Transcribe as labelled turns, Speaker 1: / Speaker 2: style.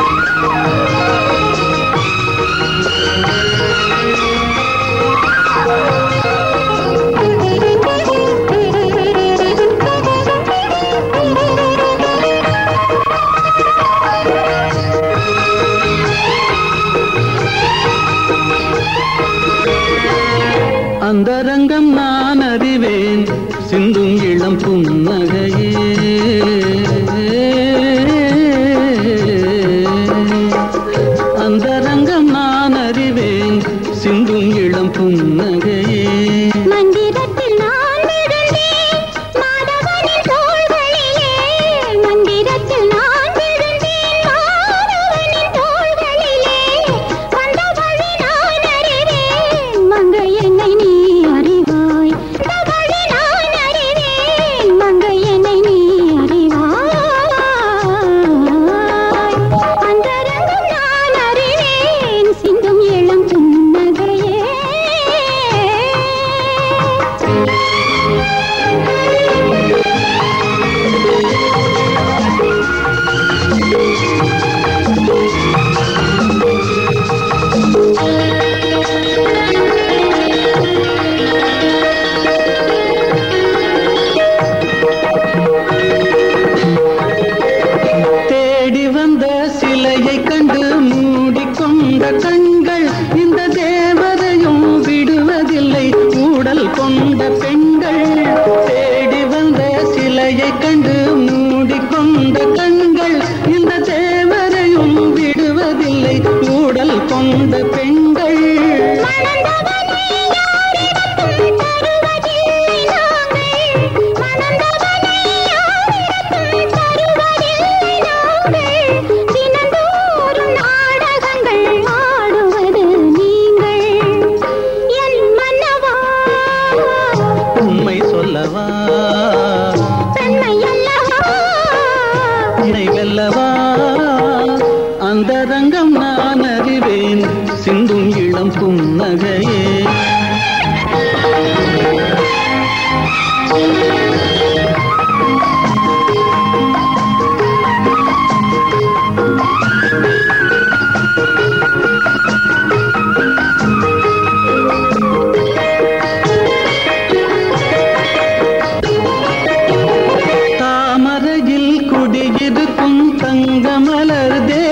Speaker 1: அந்தரங்கம் நான் அறிவேன் சிந்தும் இளம் புன்னகையே அந்தரங்கம் நான் அறிவேன் சிந்தும் இளம் புன்னகையே
Speaker 2: மந்திரத்தில் நான் விழுந்தேன் மாதவனின் தோள்களிலே மந்திரத்தில் நான் விழுந்தேன் மாதவனின் தோள்களிலே வந்த வழி நான் அறிவேன் மங்கை என்னை நீ அறிவாய் வந்த வழி நான் அறிவேன் மங்கை என்னை நீ அறிவாய் அந்தரங்கம் நான் அறிவேன் சிந்தும் இளம் புன்னகையே
Speaker 1: தேடி வந்த சிலையை கண்டு மூடிக்கொண்ட கண்கள் இந்த தேவதையும் விடுவதில்லை ஊடல் கொண்ட பெண்கள் தேடி வந்த சிலையை கண்டு மூடிக்கொண்ட கண்கள் இந்த தேவதையும் விடுவதில்லை ஊடல் கொண்ட பெண்கள்
Speaker 2: மணந்தவனை யாரிடத்தும் தருவதில்லை நாங்கள் மணந்தவனை யாரிடத்தும் தருவதில்லை நாங்கள் தினந்தோறும் நாடகங்கள் ஆடுவது நீங்கள் என் மன்னவா
Speaker 1: உண்மை சொல்லவா
Speaker 2: பெண்மை அல்லவா
Speaker 1: இணை வெல்லவா அந்த ரங்கம் நான் அறிவேன் சிந்தும் இளம் புன்னகையே தாமரையில் குடியிருக்கும் தங்கமலர் தேவி